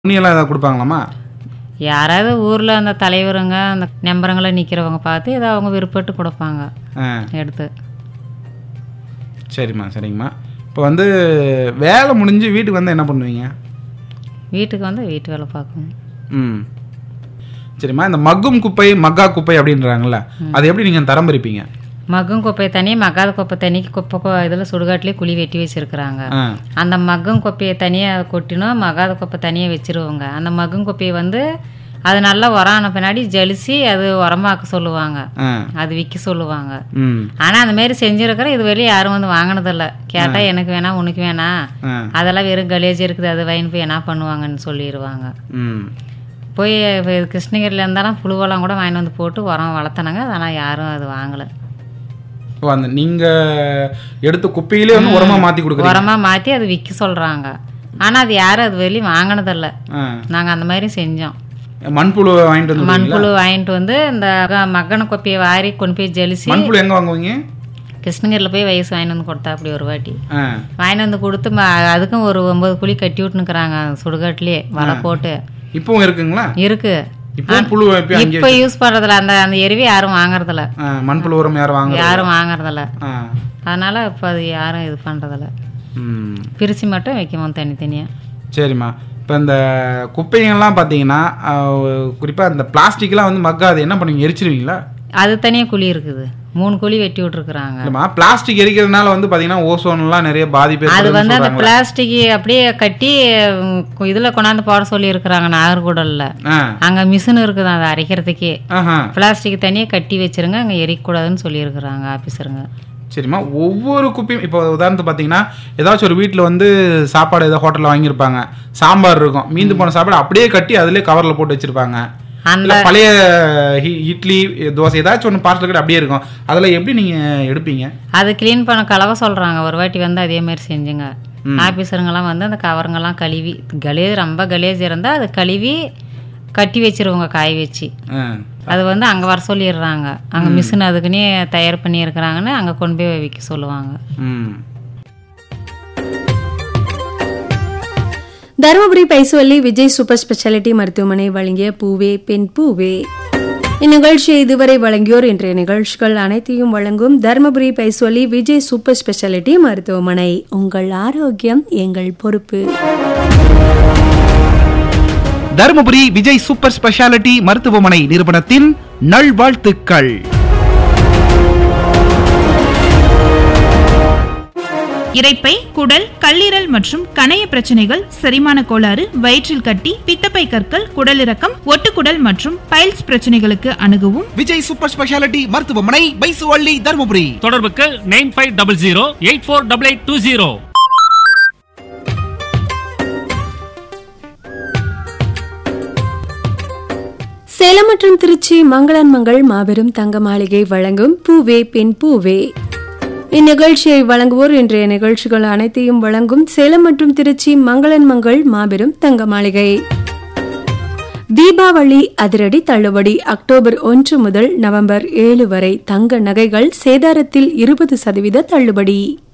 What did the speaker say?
துணியெல்லாம் ஏதாவது கொடுப்பாங்களாம்மா யாராவது ஊரில் அந்த தலைவருங்க அந்த நம்பருங்களை நிற்கிறவங்க பார்த்து ஏதோ அவங்க விருப்பப்பட்டு கொடுப்பாங்க ஆ எடுத்து சரிம்மா சரிங்கம்மா இப்போ வந்து வேலை முடிஞ்சு வீட்டுக்கு வந்து என்ன பண்ணுவீங்க வீட்டுக்கு வந்து வீட்டு வேலை பார்க்கணும் ம் சரிம்மா இந்த மக்கும் குப்பை மக்கா குப்பை அப்படின்றாங்கல்ல அது எப்படி நீங்கள் தரம் பிரிப்பீங்க மக்கும் குப்பை தனி மக்காத குப்பை தனிக்கு குப்பை இதில் சுடுகாட்டிலே குழி வெட்டி வச்சுருக்குறாங்க ஆ அந்த மக்கும் குப்பையை தனியாக கொட்டினோம் மகாத குப்பை தனியாக வச்சிருவாங்க அந்த மக்கும் குப்பையை வந்து அது நல்லா உரம் ஆன பின்னாடி ஜலிச்சு அது உரமாக்க சொல்லுவாங்க ஆ அது விற்க சொல்லுவாங்க ம் ஆனால் அந்த மாதிரி செஞ்சுருக்கிற இது வரையும் யாரும் வந்து வாங்கினதில்ல கேட்டால் எனக்கு வேணாம் உனக்கு வேணாம் ஆ அதெல்லாம் வெறும் கலேஜ் இருக்குது அது வாங்கி போய் என்ன பண்ணுவாங்கன்னு சொல்லிடுவாங்க ம் போய் இப்போ கிருஷ்ணகிரியில் இருந்தாலும் புழுவெல்லாம் கூட வாங்கிட்டு வந்து போட்டு உரம் வளர்த்தனாங்க ஆனால் யாரும் அது வாங்கலை ஓ அந்த நீங்கள் எடுத்த குப்பையிலே வந்து உரமாக மாற்றி கொடுக்குறீங்க உரமாக மாற்றி அது விற்க சொல்கிறாங்க ஆனால் அது யாரும் அது வெளியும் வாங்கினதில்ல ஆ நாங்கள் அந்த மாதிரி செஞ்சோம் மண்புழு வாங்கிட்டு வந்து மண்புழு வாங்கிட்டு வந்து இந்த க- மக்கன கொப்பையை வாரி கொண்டு போய் ஜலிச்சு மண்புழு எங்கே வாங்குவீங்க கிருஷ்ணகிரியில் போய் வயசு வாங்கிட்டு வந்து கொடுத்தா அப்படி ஒரு வாட்டி ஆ வாங்கிட்டு வந்து கொடுத்து ம- அதுக்கும் ஒரு ஒன்பது குழி கட்டி விட்டுனுக்குறாங்க சுடுகாட்டிலே வலை போட்டு இப்பவும் இருக்குங்களா இருக்கு இப்பவும் புழு இப்போ அங்கே இப்போ யூஸ் பண்றதில்ல அந்த அந்த எருவி யாரும் வாங்குறதில்ல ஆ, மண்புழு உரம் யாரும் வாங்க யாரும் வாங்குறதில்ல ஆ அதனால இப்போ அது யாரும் இது பண்றதில்ல ம் பிரிச்சு மட்டும் வைக்கணும் தனித்தனியா சரிம்மா இப்போ இந்த குப்பைங்கள்லாம் பார்த்தீங்கன்னா குறிப்பாக இந்த பிளாஸ்டிக்லாம் வந்து மக்காது என்ன பண்ணுவீங்க எரிச்சிருவீங்களா அது தனியாக குழி இருக்குது மூணு குழி வெட்டி விட்டுருக்குறாங்க இல்லைம்மா பிளாஸ்டிக் எரிக்கிறதுனால வந்து பார்த்தீங்கன்னா ஓசோன்லாம் நிறைய பாதிப்பு அது ஏற்படுதுன்னு வந்து அந்த சொல்றாங்களே. பிளாஸ்டிக் அப்படியே கட்டி உம், இதுல கொண்டாந்து போட சொல்லி இருக்கிறாங்க நாகர்கூடல்ல ஆ அங்க மிஷின் இருக்குது அதை அரைக்கிறதுக்கே ஆஹா பிளாஸ்டிக் தனியா கட்டி வச்சிருங்க அங்க எரிக்கக்கூடாதுன்னு சொல்லியிருக்கிறாங்க ஆபீசருங்க சரிம்மா ஒவ்வொரு குப்பையும் இப்போ உதாரணத்துக்கு பார்த்தீங்கன்னா ஏதாச்சும் ஒரு வீட்டில் வந்து சாப்பாடு ஏதோ ஹோட்டலில் வாங்கியிருப்பாங்க சாம்பார் இருக்கும் மீந்து போன சாப்பாடு அப்படியே கட்டி அதிலே கவரில் போட்டு வச்சிருப்பாங்க அந்த இல்ல பழைய ஹி- இட்லி தோசை ஏதாச்சும் ஒன்று பார்சல் கட்டி அப்படியே இருக்கும் அதில் எப்படி நீங்கள் எடுப்பீங்க அது க்ளீன் பண்ண கலவை சொல்றாங்க ஒரு வாட்டி வந்து அதே மாதிரி செஞ்சுங்க ஆபீசருங்கெல்லாம் வந்து அந்த கவருங்கெல்லாம் கழுவி கலேஜ் ரொம்ப கலேஜ் இருந்தால் அதை கழுவி கட்டி வச்சிருவாங்க காய வச்சு ஆ அது வந்து அங்கே வர சொல்லிடுறாங்க அங்கே மிஷின் அதுக்குன்னே தயார் பண்ணி இருக்கிறாங்கன்னு அங்கே கொண்டு போய் விற்க சொல்லுவாங்க ம் தருமபுரி பைசுவல்லி விஜய் சூப்பர் ஸ்பெஷாலிட்டி மருத்துவமனை வழங்கிய பூவே பெண் பூவே இந்நிகழ்ச்சியை இதுவரை வழங்கியோர் இன்றைய நிகழ்ச்சிகள் அனைத்தையும் வழங்கும் தருமபுரி பைசுவல்லி விஜய் சூப்பர் ஸ்பெஷாலிட்டி மருத்துவமனை உங்கள் ஆரோக்கியம் எங்கள் பொறுப்பு தருமபுரி விஜய் சூப்பர் ஸ்பெஷாலிட்டி மருத்துவமனை நிறுவனத்தின் நல்வாழ்த்துக்கள் இரைப்பை குடல் கல்லீரல் மற்றும் கணைய பிரச்சனைகள் செரிமான கோளாறு வயிற்றில் கட்டி பித்தப்பை கற்கள் குடலிறக்கம் ஒட்டுக்குடல் மற்றும் பைல்ஸ் பிரச்சனைகளுக்கு அணுகவும் விஜய் சூப்பர் ஸ்பெஷாலிட்டி மருத்துவமனை பைசுவள்ளி தருமபுரி தொடர்புக்கு nine five double zero eight four double eight two zero Salem மற்றும் திருச்சி மங்களன் மங்கள் மாபெரும் தங்க மாளிகை வழங்கும் பூவே பெண் பூவே இந்நிகழ்ச்சியை வழங்குவோர் இன்றைய நிகழ்ச்சிகள் அனைத்தையும் வழங்கும் சேலம் மற்றும் திருச்சி மங்களன் மங்கள் மாபெரும் தங்க மாளிகை தீபாவளி அதிரடி தள்ளுபடி அக்டோபர் ஒன்று முதல் நவம்பர் ஏழு வரை தங்க நகைகள் சேதாரத்தில் இருபது சதவீத தள்ளுபடி